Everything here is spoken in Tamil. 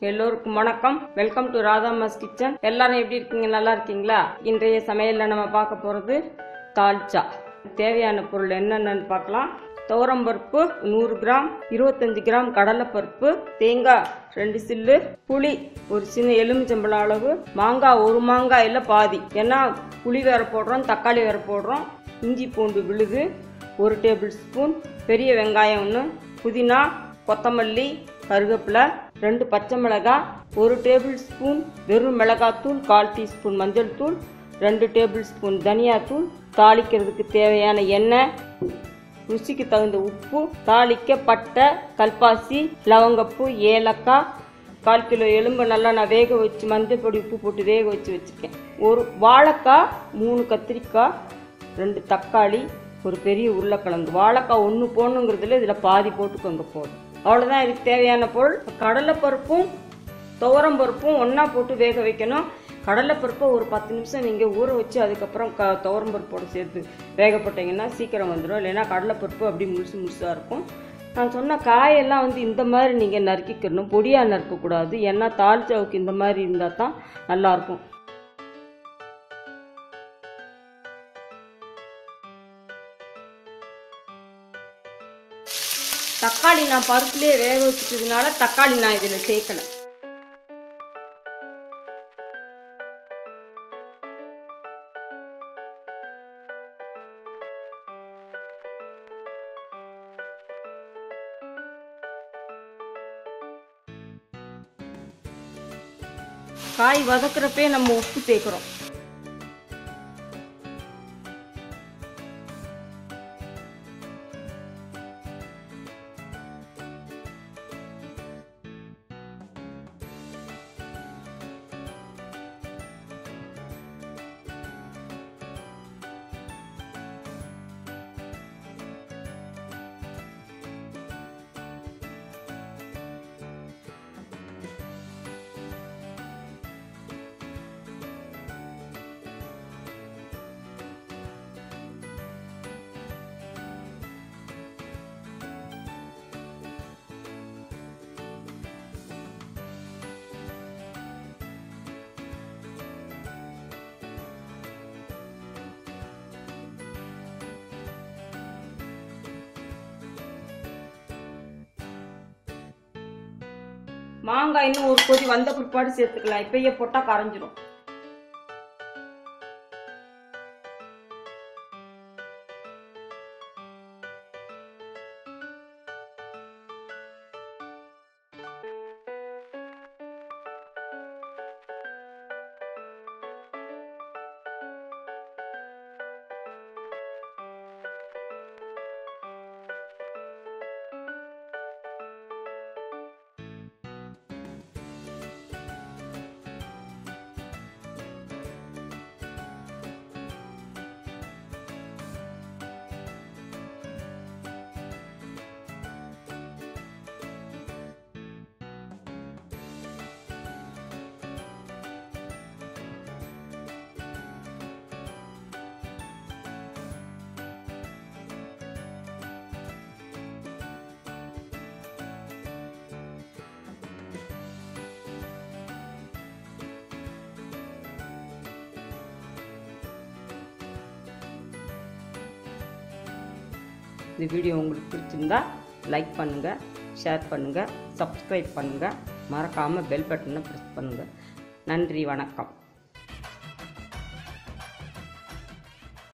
எல்லோருக்கும் வணக்கம் வெல்கம் டு ராதாமாஸ் கிச்சன் எல்லாரும் எப்படி இருக்கீங்க நல்லா இருக்கீங்களா இன்றைய சமையல்ல நம்ம பார்க்க போறது தால்ச்சா தேவையான பொருள் என்னென்னு பார்க்கலாம் துவரம்பருப்பு நூறு கிராம் இருபத்தஞ்சு கிராம் கடலைப்பருப்பு தேங்காய் ரெண்டு சில்லு புளி ஒரு சின்ன எலுமிச்சம்பழம் அளவு மாங்காய் ஒரு மாங்காய் இல்லை பாதி ஏன்னா புளி வேற போடுறோம் தக்காளி வேற போடுறோம் இஞ்சி பூண்டு விழுது ஒரு டேபிள் ஸ்பூன் பெரிய வெங்காயம் ஒன்று புதினா கொத்தமல்லி கருவேப்பிலை ரெண்டு பச்சை மிளகாய் ஒரு டேபிள் ஸ்பூன் வெறும் மிளகாத்தூள் கால் டீஸ்பூன் மஞ்சள் தூள் ரெண்டு டேபிள் ஸ்பூன் தனியாத்தூள் தாளிக்கிறதுக்கு தேவையான எண்ணெய் ருசிக்கு தகுந்த உப்பு தாளிக்க பட்டை கல்பாசி லவங்கப்பூ ஏலக்காய் கால் கிலோ எலும்பை நல்லா நான் வேக வச்சு மஞ்சள் பொடி உப்பு போட்டு வேக வச்சு வச்சுருக்கேன் ஒரு வாழைக்காய் மூணு கத்திரிக்காய் ரெண்டு தக்காளி ஒரு பெரிய உருளைக்கிழங்கு வாழைக்காய் ஒன்று போடணுங்கிறதுல இதில் பாதி போட்டுக்கோங்க போதும் அவ்வளோதான் இதுக்கு தேவையான பொருள் கடலைப்பருப்பும் துவரம்பருப்பும் ஒன்றா போட்டு வேக வைக்கணும் கடலைப்பருப்பை ஒரு பத்து நிமிஷம் நீங்கள் ஊற வச்சு அதுக்கப்புறம் க துவரம்பருப்போட சேர்த்து வேக போட்டிங்கன்னா சீக்கிரம் வந்துடும் இல்லைன்னா கடலைப்பருப்பு அப்படி முழுசு முழுசாக இருக்கும் நான் சொன்ன காயெல்லாம் வந்து இந்த மாதிரி நீங்கள் நறுக்கிக்கணும் பொடியாக நறுக்கக்கூடாது ஏன்னா தாளிச்சாவுக்கு இந்த மாதிரி இருந்தால் தான் நல்லாயிருக்கும் தக்காளி நான் பருப்புலேயே வேக வச்சுட்டதுனால தக்காளி நான் இதில் சேர்க்கல காய் வதக்குறப்பே நம்ம உப்பு சேர்க்குறோம் மாங்காய் இன்னும் ஒரு கொதி வந்த பிற்பாடு சேர்த்துக்கலாம் இப்பயே போட்டா கரைஞ்சிரும் இந்த வீடியோ உங்களுக்கு பிடிச்சிருந்தா லைக் பண்ணுங்கள் ஷேர் பண்ணுங்கள் சப்ஸ்கிரைப் பண்ணுங்கள் மறக்காமல் பெல் பட்டனை ப்ரெஸ் பண்ணுங்கள் நன்றி வணக்கம்